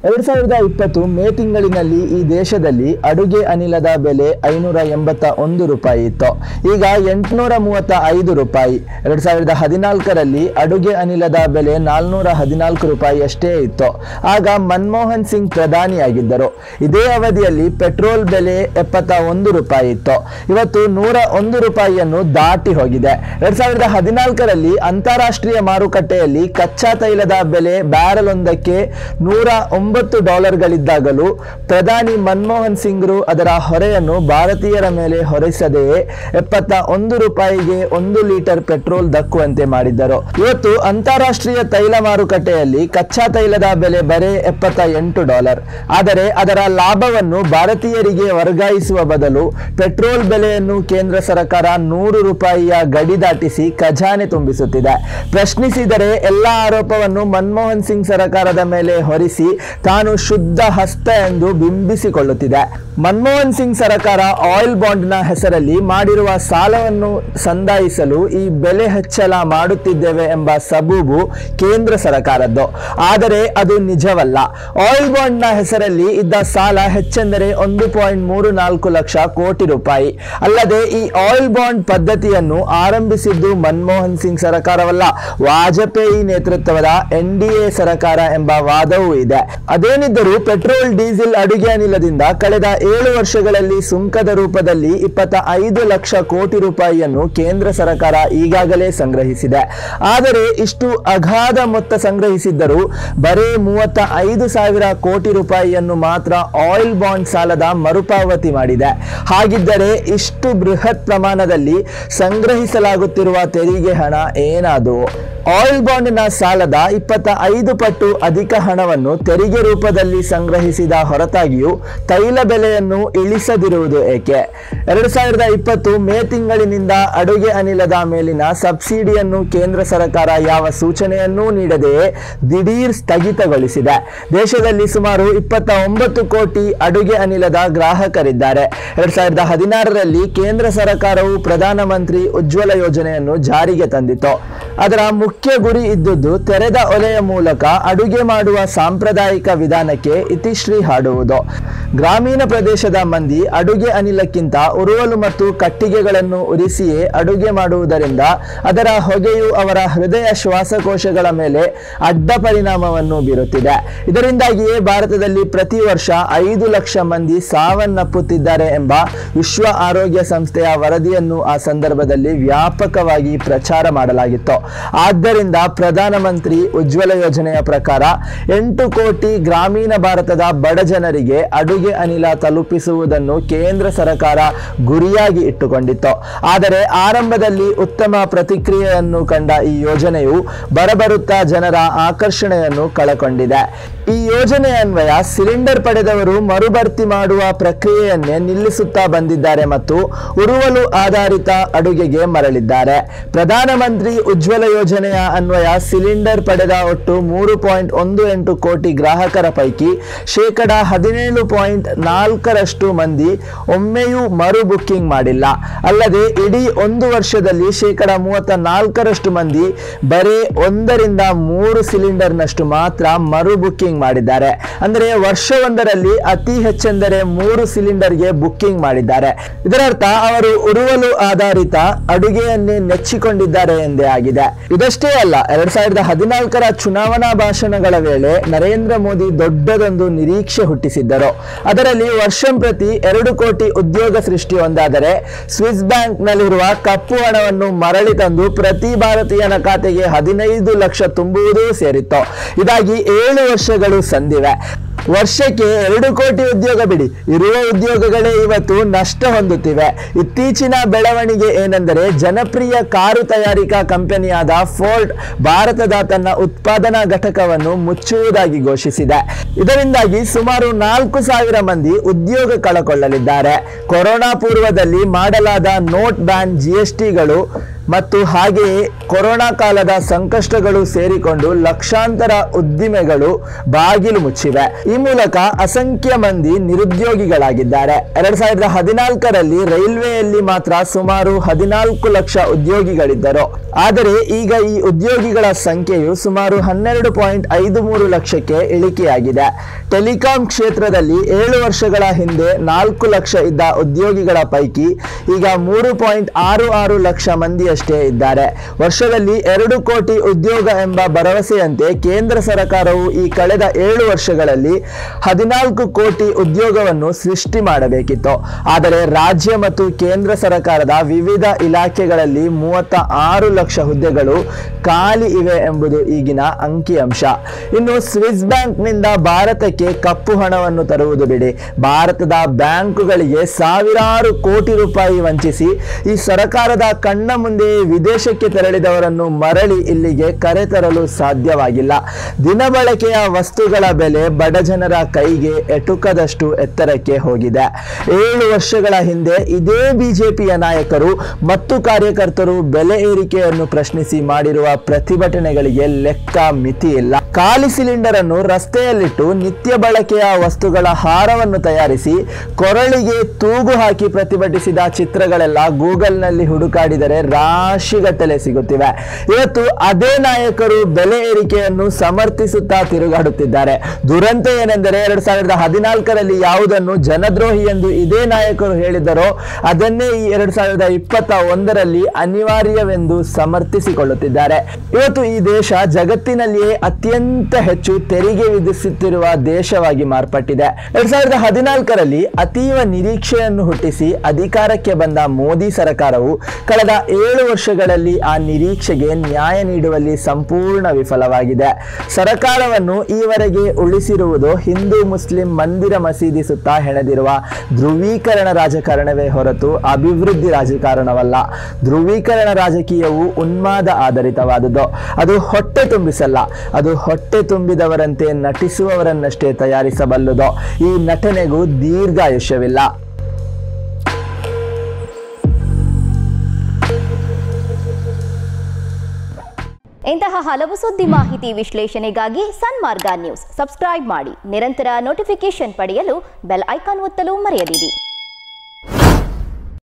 ಎರಡ್ ಸಾವಿರದ ಇಪ್ಪತ್ತು ಮೇ ತಿಂಗಳಿನಲ್ಲಿ ಈ ದೇಶದಲ್ಲಿ ಅಡುಗೆ ಅನಿಲದ ಬೆಲೆ ಐನೂರ ಎಂಬತ್ತ ಒಂದು ರೂಪಾಯಿ ಇತ್ತು ಈಗ ಎಂಟುನೂರ ಮೂವತ್ತ ಐದು ರೂಪಾಯಿ ಎರಡ್ ಸಾವಿರದ ಹದಿನಾಲ್ಕರಲ್ಲಿ ಅಡುಗೆ ಅನಿಲದ ಬೆಲೆ ನಾಲ್ನೂರ ಹದಿನಾಲ್ಕು ರೂಪಾಯಿ ಅಷ್ಟೇ ಇತ್ತು ಆಗ ಮನಮೋಹನ್ ಸಿಂಗ್ ಪ್ರಧಾನಿಯಾಗಿದ್ದರು ಇದೇ ಅವಧಿಯಲ್ಲಿ ಪೆಟ್ರೋಲ್ ಬೆಲೆ ಎಪ್ಪತ್ತ ಒಂದು ರೂಪಾಯಿ ಇತ್ತು ಇವತ್ತು ನೂರ ಒಂದು ರೂಪಾಯಿಯನ್ನು ದಾಟಿ ಹೋಗಿದೆ ಎರಡ್ ಸಾವಿರದ ಹದಿನಾಲ್ಕರಲ್ಲಿ ಅಂತಾರಾಷ್ಟ್ರೀಯ ಮಾರುಕಟ್ಟೆಯಲ್ಲಿ ಕಚ್ಚಾ ತೈಲದ ಬೆಲೆ ಬ್ಯಾರಲ್ ಒಂದಕ್ಕೆ ನೂರ ಒಂಬತ್ತು ಡಾಲರ್ಗಳಿದ್ದಾಗಲೂ ಪ್ರಧಾನಿ ಮನಮೋಹನ್ ಸಿಂಗ್ರು ಅದರ ಹೊರೆಯನ್ನು ಭಾರತೀಯರ ಮೇಲೆ ಹೊರಿಸದೆಯೇ ಎಪ್ಪತ್ತ ಒಂದು ರೂಪಾಯಿಗೆ ಒಂದು ಲೀಟರ್ ಪೆಟ್ರೋಲ್ ದಕ್ಕುವಂತೆ ಮಾಡಿದ್ದರು ಇವತ್ತು ಅಂತಾರಾಷ್ಟ್ರೀಯ ತೈಲ ಮಾರುಕಟ್ಟೆಯಲ್ಲಿ ಕಚ್ಚಾ ತೈಲದ ಬೆಲೆ ಬರೇ ಎಪ್ಪತ್ತ ಎಂಟು ಡಾಲರ್ ಆದರೆ ಅದರ ಲಾಭವನ್ನು ಭಾರತೀಯರಿಗೆ ವರ್ಗಾಯಿಸುವ ಬದಲು ಪೆಟ್ರೋಲ್ ಬೆಲೆಯನ್ನು ಕೇಂದ್ರ ಸರ್ಕಾರ ನೂರು ರೂಪಾಯಿಯ ಗಡಿ ದಾಟಿಸಿ ಖಜಾನೆ ತುಂಬಿಸುತ್ತಿದೆ ಪ್ರಶ್ನಿಸಿದರೆ ಎಲ್ಲ ಆರೋಪವನ್ನು ಮನಮೋಹನ್ ಸಿಂಗ್ ಸರ್ಕಾರದ ಮೇಲೆ ಹೊರಿಸಿ ತಾನು ಶುದ್ಧ ಹಸ್ತ ಎಂದು ಬಿಂಬಿಸಿಕೊಳ್ಳುತ್ತಿದೆ ಮನಮೋಹನ್ ಸಿಂಗ್ ಸರ್ಕಾರ ಆಯಿಲ್ ಬಾಂಡ್ನ ಹೆಸರಲ್ಲಿ ಮಾಡಿರುವ ಸಾಲವನ್ನು ಸಂದಾಯಿಸಲು ಈ ಬೆಲೆ ಹೆಚ್ಚಳ ಮಾಡುತ್ತಿದ್ದೇವೆ ಎಂಬ ಸಬೂಬು ಕೇಂದ್ರ ಸರ್ಕಾರದ್ದು ಆದರೆ ಅದು ನಿಜವಲ್ಲ ಆಯಿಲ್ ಬಾಂಡ್ನ ಹೆಸರಲ್ಲಿ ಇದ್ದ ಸಾಲ ಹೆಚ್ಚೆಂದರೆ ಒಂದು ಪಾಯಿಂಟ್ ಮೂರು ನಾಲ್ಕು ಲಕ್ಷ ಕೋಟಿ ರೂಪಾಯಿ ಅಲ್ಲದೆ ಈ ಆಯಿಲ್ ಬಾಂಡ್ ಪದ್ಧತಿಯನ್ನು ಆರಂಭಿಸಿದ್ದು ಮನಮೋಹನ್ ಸಿಂಗ್ ಸರ್ಕಾರವಲ್ಲ ವಾಜಪೇಯಿ ನೇತೃತ್ವದ ಎನ್ ಡಿ ಎ ಸರ್ಕಾರ ಎಂಬ ವಾದವೂ ಇದೆ ಅದೇನಿದ್ದರೂ ಪೆಟ್ರೋಲ್ ಡೀಸೆಲ್ ಅಡುಗೆ ಅನಿಲದಿಂದ ಕಳೆದ ಏಳು ವರ್ಷಗಳಲ್ಲಿ ಸುಂಕದ ರೂಪದಲ್ಲಿ ಇಪ್ಪತ್ತ ಐದು ಲಕ್ಷ ಕೋಟಿ ರೂಪಾಯಿಯನ್ನು ಕೇಂದ್ರ ಸರ್ಕಾರ ಈಗಾಗಲೇ ಸಂಗ್ರಹಿಸಿದೆ ಆದರೆ ಇಷ್ಟು ಅಗಾಧ ಮೊತ್ತ ಸಂಗ್ರಹಿಸಿದ್ದರೂ ಬರೀ ಮೂವತ್ತ ಐದು ಸಾವಿರ ಕೋಟಿ ರೂಪಾಯಿಯನ್ನು ಮಾತ್ರ ಆಯಿಲ್ ಬಾಂಡ್ ಸಾಲದ ಮರುಪಾವತಿ ಮಾಡಿದೆ ಹಾಗಿದ್ದರೆ ಇಷ್ಟು ಬೃಹತ್ ಪ್ರಮಾಣದಲ್ಲಿ ಸಂಗ್ರಹಿಸಲಾಗುತ್ತಿರುವ ತೆರಿಗೆ ಹಣ ಏನಾದವು ಆಯಿಲ್ ಬಾಂಡ್ನ ಸಾಲದ ಇಪ್ಪತ್ತ ಐದು ಪಟ್ಟು ಅಧಿಕ ಹಣವನ್ನು ತೆರಿಗೆ ರೂಪದಲ್ಲಿ ಸಂಗ್ರಹಿಸಿದ ಹೊರತಾಗಿಯೂ ತೈಲ ಬೆಲೆಯನ್ನು ಇಳಿಸದಿರುವುದು ಏಕೆ ಎರಡು ಸಾವಿರದ ಇಪ್ಪತ್ತು ಮೇ ತಿಂಗಳಿನಿಂದ ಅಡುಗೆ ಅನಿಲದ ಮೇಲಿನ ಸಬ್ಸಿಡಿಯನ್ನು ಕೇಂದ್ರ ಸರ್ಕಾರ ಯಾವ ಸೂಚನೆಯನ್ನೂ ನೀಡದೆಯೇ ದಿಢೀರ್ ಸ್ಥಗಿತಗೊಳಿಸಿದೆ ದೇಶದಲ್ಲಿ ಸುಮಾರು ಇಪ್ಪತ್ತ ಒಂಬತ್ತು ಕೋಟಿ ಅಡುಗೆ ಅನಿಲದ ಗ್ರಾಹಕರಿದ್ದಾರೆ ಎರಡ್ ಸಾವಿರದ ಹದಿನಾರರಲ್ಲಿ ಕೇಂದ್ರ ಸರ್ಕಾರವು ಪ್ರಧಾನಮಂತ್ರಿ ಉಜ್ವಲ ಯೋಜನೆಯನ್ನು ಜಾರಿಗೆ ತಂದಿತು ಅದರ ಮುಖ್ಯ ಗುರಿ ಇದ್ದುದು ತೆರೆದ ಒಲೆಯ ಮೂಲಕ ಅಡುಗೆ ಮಾಡುವ ಸಾಂಪ್ರದಾಯಿಕ ವಿಧಾನಕ್ಕೆ ಇತಿಶ್ರೀ ಹಾಡುವುದು ಗ್ರಾಮೀಣ ಪ್ರದೇಶದ ಮಂದಿ ಅಡುಗೆ ಅನಿಲಕ್ಕಿಂತ ಉರುವಲು ಮತ್ತು ಕಟ್ಟಿಗೆಗಳನ್ನು ಉರಿಸಿಯೇ ಅಡುಗೆ ಮಾಡುವುದರಿಂದ ಅದರ ಹೊಗೆಯು ಅವರ ಹೃದಯ ಶ್ವಾಸಕೋಶಗಳ ಮೇಲೆ ಅಡ್ಡ ಪರಿಣಾಮವನ್ನು ಬೀರುತ್ತಿದೆ ಇದರಿಂದಾಗಿಯೇ ಭಾರತದಲ್ಲಿ ಪ್ರತಿ ವರ್ಷ ಐದು ಲಕ್ಷ ಮಂದಿ ಸಾವನ್ನಪ್ಪುತ್ತಿದ್ದಾರೆ ಎಂಬ ವಿಶ್ವ ಆರೋಗ್ಯ ಸಂಸ್ಥೆಯ ವರದಿಯನ್ನು ಆ ಸಂದರ್ಭದಲ್ಲಿ ವ್ಯಾಪಕವಾಗಿ ಪ್ರಚಾರ ಮಾಡಲಾಗಿತ್ತು ಆದ್ದರಿಂದ ಪ್ರಧಾನಮಂತ್ರಿ ಉಜ್ವಲ ಯೋಜನೆಯ ಪ್ರಕಾರ ಎಂಟು ಕೋಟಿ ಗ್ರಾಮೀಣ ಭಾರತದ ಬಡ ಜನರಿಗೆ ಅಡುಗೆ ಅನಿಲ ತಲುಪಿಸುವುದನ್ನು ಕೇಂದ್ರ ಸರ್ಕಾರ ಗುರಿಯಾಗಿ ಇಟ್ಟುಕೊಂಡಿತ್ತು ಆದರೆ ಆರಂಭದಲ್ಲಿ ಉತ್ತಮ ಪ್ರತಿಕ್ರಿಯೆಯನ್ನು ಕಂಡ ಈ ಯೋಜನೆಯು ಬರಬರುತ್ತಾ ಜನರ ಆಕರ್ಷಣೆಯನ್ನು ಕಳಕೊಂಡಿದೆ ಈ ಯೋಜನೆ ಅನ್ವಯ ಸಿಲಿಂಡರ್ ಪಡೆದವರು ಮರುಭರ್ತಿ ಮಾಡುವ ಪ್ರಕ್ರಿಯೆಯನ್ನೇ ನಿಲ್ಲಿಸುತ್ತಾ ಬಂದಿದ್ದಾರೆ ಮತ್ತು ಉರುವಲು ಆಧಾರಿತ ಅಡುಗೆಗೆ ಮರಳಿದ್ದಾರೆ ಪ್ರಧಾನಮಂತ್ರಿ ಉಜ್ವಲ ಯೋಜನೆಯ ಅನ್ವಯ ಸಿಲಿಂಡರ್ ಪಡೆದ ಒಟ್ಟು ಮೂರು ಪಾಯಿಂಟ್ ಒಂದು ಎಂಟು ಕೋಟಿ ಗ್ರಾಹಕರ ಪೈಕಿ ಶೇಕಡ ಹದಿನೇಳು ಪಾಯಿಂಟ್ ನಾಲ್ಕರಷ್ಟು ಮಂದಿ ಒಮ್ಮೆಯೂ ಮರು ಬುಕ್ಕಿಂಗ್ ಮಾಡಿಲ್ಲ ಅಲ್ಲದೆ ಇಡೀ ಒಂದು ವರ್ಷದಲ್ಲಿ ಶೇಕಡ ಮೂವತ್ತ ನಾಲ್ಕರಷ್ಟು ಮಂದಿ ಬರೀ ಒಂದರಿಂದ ಮೂರು ಸಿಲಿಂಡರ್ನಷ್ಟು ಮಾತ್ರ ಮರು ಬುಕ್ಕಿಂಗ್ ಮಾಡಿದ್ದಾರೆ ಅಂದರೆ ವರ್ಷವೊಂದರಲ್ಲಿ ಅತಿ ಹೆಚ್ಚೆಂದರೆ ಮೂರು ಸಿಲಿಂಡರ್ಗೆ ಬುಕ್ಕಿಂಗ್ ಮಾಡಿದ್ದಾರೆ ಇದರರ್ಥ ಅವರು ಉರುವಲು ಆಧಾರಿತ ಅಡುಗೆಯನ್ನೇ ನೆಚ್ಚಿಕೊಂಡಿದ್ದಾರೆ ಎಂದೇ ಆಗಿದೆ ಇದಷ್ಟೇ ಅಲ್ಲ ಎರಡ್ ಸಾವಿರದ ಹದಿನಾಲ್ಕರ ಚುನಾವಣಾ ಭಾಷಣಗಳ ವೇಳೆ ನರೇಂದ್ರ ಮೋದಿ ದೊಡ್ಡದೊಂದು ನಿರೀಕ್ಷೆ ಹುಟ್ಟಿಸಿದ್ದರು ಅದರಲ್ಲಿ ವರ್ಷಂಪ್ರತಿ ಎರಡು ಕೋಟಿ ಉದ್ಯೋಗ ಸೃಷ್ಟಿ ಒಂದಾದರೆ ಸ್ವಿಸ್ ಬ್ಯಾಂಕ್ನಲ್ಲಿರುವ ಕಪ್ಪು ಹಣವನ್ನು ಮರಳಿ ತಂದು ಪ್ರತಿ ಭಾರತೀಯನ ಖಾತೆಗೆ ಹದಿನೈದು ಲಕ್ಷ ತುಂಬುವುದೂ ಸೇರಿತ್ತು ಇದಾಗಿ ಏಳು ವರ್ಷಗಳು ಸಂದಿವೆ ವರ್ಷಕ್ಕೆ ಎರಡು ಕೋಟಿ ಉದ್ಯೋಗ ಬಿಡಿ ಇರುವ ಉದ್ಯೋಗಗಳೇ ಇವತ್ತು ನಷ್ಟ ಹೊಂದುತ್ತಿವೆ ಇತ್ತೀಚಿನ ಬೆಳವಣಿಗೆ ಏನೆಂದರೆ ಜನಪ್ರಿಯ ಕಾರು ತಯಾರಿಕಾ ಕಂಪನಿಯಾದ ಫೋರ್ಡ್ ಭಾರತದ ತನ್ನ ಉತ್ಪಾದನಾ ಘಟಕವನ್ನು ಮುಚ್ಚುವುದಾಗಿ ಘೋಷಿಸಿದೆ ಇದರಿಂದಾಗಿ ಸುಮಾರು ನಾಲ್ಕು ಸಾವಿರ ಮಂದಿ ಉದ್ಯೋಗ ಕಳಕೊಳ್ಳಲಿದ್ದಾರೆ ಕೊರೋನಾ ಪೂರ್ವದಲ್ಲಿ ಮಾಡಲಾದ ನೋಟ್ ಬ್ಯಾನ್ ಜಿಎಸ್ಟಿಗಳು ಮತ್ತು ಹಾಗೆಯೇ ಕೊರೋನಾ ಕಾಲದ ಸಂಕಷ್ಟಗಳು ಸೇರಿಕೊಂಡು ಲಕ್ಷಾಂತರ ಉದ್ದಿಮೆಗಳು ಬಾಗಿಲು ಮುಚ್ಚಿವೆ ಈ ಮೂಲಕ ಅಸಂಖ್ಯ ಮಂದಿ ನಿರುದ್ಯೋಗಿಗಳಾಗಿದ್ದಾರೆ ಎರಡ್ ಸಾವಿರದ ಹದಿನಾಲ್ಕರಲ್ಲಿ ರೈಲ್ವೆಯಲ್ಲಿ ಮಾತ್ರ ಸುಮಾರು ಹದಿನಾಲ್ಕು ಲಕ್ಷ ಉದ್ಯೋಗಿಗಳಿದ್ದರು ಆದರೆ ಈಗ ಈ ಉದ್ಯೋಗಿಗಳ ಸಂಖ್ಯೆಯು ಸುಮಾರು ಹನ್ನೆರಡು ಪಾಯಿಂಟ್ ಐದು ಮೂರು ಲಕ್ಷಕ್ಕೆ ಇಳಿಕೆಯಾಗಿದೆ ಟೆಲಿಕಾಂ ಕ್ಷೇತ್ರದಲ್ಲಿ ಏಳು ವರ್ಷಗಳ ಹಿಂದೆ ನಾಲ್ಕು ಲಕ್ಷ ಇದ್ದ ಉದ್ಯೋಗಿಗಳ ಪೈಕಿ ಈಗ ಮೂರು ಪಾಯಿಂಟ್ ಆರು ಆರು ಲಕ್ಷ ಮಂದಿಯಷ್ಟೇ ಇದ್ದಾರೆ ವರ್ಷದಲ್ಲಿ ಎರಡು ಕೋಟಿ ಉದ್ಯೋಗ ಎಂಬ ಭರವಸೆಯಂತೆ ಕೇಂದ್ರ ಸರ್ಕಾರವು ಈ ಕಳೆದ ಏಳು ವರ್ಷಗಳಲ್ಲಿ ಹದಿನಾಲ್ಕು ಕೋಟಿ ಉದ್ಯೋಗವನ್ನು ಸೃಷ್ಟಿ ಮಾಡಬೇಕಿತ್ತು ಆದರೆ ರಾಜ್ಯ ಮತ್ತು ಕೇಂದ್ರ ಸರ್ಕಾರದ ವಿವಿಧ ಇಲಾಖೆಗಳಲ್ಲಿ ಮೂವತ್ತ ಆರು ಲಕ್ಷ ಹುದ್ದೆಗಳು ಖಾಲಿ ಇವೆ ಎಂಬುದು ಈಗಿನ ಅಂಕಿಅಂಶ ಇನ್ನು ಸ್ವಿಸ್ ಬ್ಯಾಂಕ್ನಿಂದ ಭಾರತಕ್ಕೆ ಕಪ್ಪು ಹಣವನ್ನು ತರುವುದು ಬಿಡಿ ಭಾರತದ ಬ್ಯಾಂಕುಗಳಿಗೆ ಸಾವಿರಾರು ಕೋಟಿ ರೂಪಾಯಿ ವಂಚಿಸಿ ಈ ಸರ್ಕಾರದ ಕಣ್ಣ ಮುಂದೆ ವಿದೇಶಕ್ಕೆ ತೆರಳಿದವರನ್ನು ಮರಳಿ ಇಲ್ಲಿಗೆ ಕರೆತರಲು ಸಾಧ್ಯವಾಗಿಲ್ಲ ದಿನಬಳಕೆಯ ವಸ್ತುಗಳ ಬೆಲೆ ಬಡಜನರ ಕೈಗೆ ಎಟುಕದಷ್ಟು ಎತ್ತರಕ್ಕೆ ಹೋಗಿದೆ ಏಳು ವರ್ಷಗಳ ಹಿಂದೆ ಇದೇ ಬಿಜೆಪಿಯ ನಾಯಕರು ಮತ್ತು ಕಾರ್ಯಕರ್ತರು ಬೆಲೆ ಏರಿಕೆಯನ್ನು ಪ್ರಶ್ನಿಸಿ ಮಾಡಿರುವ ಪ್ರತಿಭಟನೆಗಳಿಗೆ ಲೆಕ್ಕ ಮಿತಿ ಇಲ್ಲ ಖಾಲಿ ಸಿಲಿಂಡರ್ ಅನ್ನು ರಸ್ತೆಯಲ್ಲಿಟ್ಟು ನಿತ್ಯ ಬಳಕೆಯ ವಸ್ತುಗಳ ಹಾರವನ್ನು ತಯಾರಿಸಿ ಕೊರಳಿಗೆ ತೂಗು ಹಾಕಿ ಪ್ರತಿಭಟಿಸಿದ ಚಿತ್ರಗಳೆಲ್ಲ ಗೂಗಲ್ನಲ್ಲಿ ಹುಡುಕಾಡಿದರೆ ರಾಶಿಗಟ್ಟಲೆ ಸಿಗುತ್ತಿವೆ ಇವತ್ತು ಅದೇ ನಾಯಕರು ಬೆಲೆ ಏರಿಕೆಯನ್ನು ಸಮರ್ಥಿಸುತ್ತಾ ತಿರುಗಾಡುತ್ತಿದ್ದಾರೆ ದುರಂತ ಏನೆಂದರೆ ಎರಡ್ ಸಾವಿರದ ಹದಿನಾಲ್ಕರಲ್ಲಿ ಯಾವುದನ್ನು ಜನದ್ರೋಹಿ ಎಂದು ಇದೇ ನಾಯಕರು ಹೇಳಿದರೋ ಅದನ್ನೇ ಈ ಎರಡ್ ಸಾವಿರದ ಇಪ್ಪತ್ತ ಒಂದರಲ್ಲಿ ಅನಿವಾರ್ಯವೆಂದು ಸಮರ್ಥಿಸಿಕೊಳ್ಳುತ್ತಿದ್ದಾರೆ ಇವತ್ತು ಈ ದೇಶ ಜಗತ್ತಿನಲ್ಲಿಯೇ ಅತ್ಯಂತ ಹೆಚ್ಚು ತೆರಿಗೆ ವಿಧಿಸುತ್ತಿರುವ ದೇಶವಾಗಿ ಮಾರ್ಪಟ್ಟಿದೆ ಎರಡ್ ಸಾವಿರದ ಹದಿನಾಲ್ಕರಲ್ಲಿ ಅತೀವ ನಿರೀಕ್ಷೆಯನ್ನು ಹುಟ್ಟಿಸಿ ಅಧಿಕಾರಕ್ಕೆ ಬಂದ ಮೋದಿ ಸರ್ಕಾರವು ಕಳೆದ ಏಳು ವರ್ಷಗಳಲ್ಲಿ ಆ ನಿರೀಕ್ಷೆಗೆ ನ್ಯಾಯ ನೀಡುವಲ್ಲಿ ಸಂಪೂರ್ಣ ವಿಫಲವಾಗಿದೆ ಸರ್ಕಾರವನ್ನು ಈವರೆಗೆ ಉಳಿಸಿರುವುದು ಹಿಂದೂ ಮುಸ್ಲಿಂ ಮಂದಿರ ಮಸೀದಿ ಸುತ್ತ ಹೆಣೆದಿರುವ ಧ್ರುವೀಕರಣ ರಾಜಕಾರಣವೇ ಹೊರತು ಅಭಿವೃದ್ಧಿ ರಾಜಕಾರಣವಲ್ಲ ಧ್ರುವೀಕರಣ ರಾಜಕೀಯವು ಉನ್ಮಾದ ಆಧಾರಿತವಾದುದು ಅದು ಹೊಟ್ಟೆ ತುಂಬಿಸಲ್ಲ ಅದು ಹೊಟ್ಟೆ ತುಂಬಿದವರಂತೆ ನಟಿಸುವವರನ್ನಷ್ಟೇ ತಯಾರಿಸಬಲ್ಲುದು ಈ ನಟನೆಗೂ ದೀರ್ಘಾಯುಷ್ಯವಿಲ್ಲ ಇಂತಹ ಹಲವು ಸುದ್ದಿ ಮಾಹಿತಿ ವಿಶ್ಲೇಷಣೆಗಾಗಿ ಸನ್ಮಾರ್ಗ ನ್ಯೂಸ್ ಸಬ್ಸ್ಕ್ರೈಬ್ ಮಾಡಿ ನಿರಂತರ ನೋಟಿಫಿಕೇಶನ್ ಪಡೆಯಲು ಬೆಲ್ ಐಕಾನ್ ಒತ್ತಲು ಮರೆಯದಿರಿ